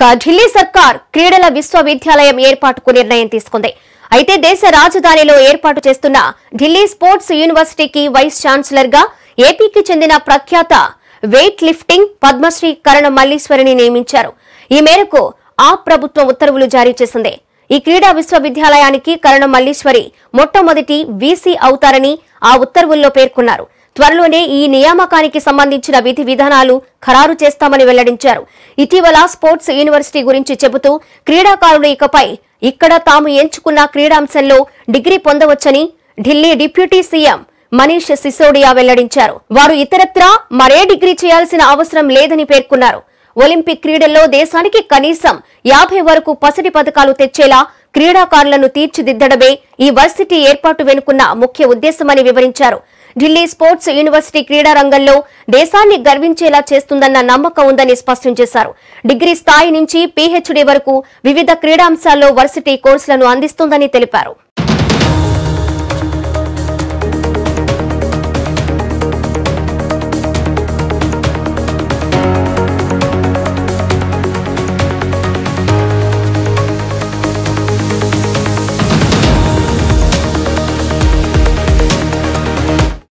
ఇక ఢిల్లీ సర్కార్ క్రీడల విశ్వవిద్యాలయం ఏర్పాటుకు నిర్ణయం తీసుకుంది అయితే దేశ రాజధానిలో ఏర్పాటు చేస్తున్న ఢిల్లీ స్పోర్ట్స్ యూనివర్సిటీకి వైస్ ఛాన్సలర్ గా ఏపీకి చెందిన ప్రఖ్యాత వెయిట్ లిఫ్టింగ్ పద్మశ్రీ కరణ మల్లీశ్వరిని నియమించారు ఈ మేరకు ఆ ప్రభుత్వం ఉత్తర్వులు జారీ చేసింది ఈ క్రీడా విశ్వవిద్యాలయానికి కరణ మల్లీశ్వరి మొట్టమొదటి వీసీ అవుతారని ఆ ఉత్తర్వుల్లో పేర్కొన్నారు త్వరలోనే ఈ నియామకానికి సంబంధించిన విధి విధానాలు ఖరారు చేస్తామని వెల్లడించారు ఇటీవల స్పోర్ట్స్ యూనివర్సిటీ గురించి చెబుతూ క్రీడాకారులు ఇకపై ఇక్కడ తాము ఎంచుకున్న క్రీడాంశంలో డిగ్రీ పొందవచ్చని ఢిల్లీ డిప్యూటీ సీఎం మనీష్ సిసోడియా వెల్లడించారు వారు ఇతరత్రా మరే డిగ్రీ చేయాల్సిన అవసరం లేదని పేర్కొన్నారు ఒలింపిక్ క్రీడల్లో దేశానికి కనీసం యాభై వరకు పసిడి పథకాలు తెచ్చేలా క్రీడాకారులను తీర్చిదిద్దడమే ఈ వర్సిటీ ఏర్పాటు వెనుకున్న ముఖ్య ఉద్దేశమని వివరించారు ఢిల్లీ స్పోర్ట్స్ యూనివర్సిటీ క్రీడా రంగంలో దేశాన్ని గర్వించేలా చేస్తుందన్న నమ్మకం ఉందని స్పష్టం చేశారు డిగ్రీ స్థాయి నుంచి పీహెచ్డీ వరకు వివిధ క్రీడాంశాల్లో వర్సిటీ కోర్సులను అందిస్తుందని తెలిపారు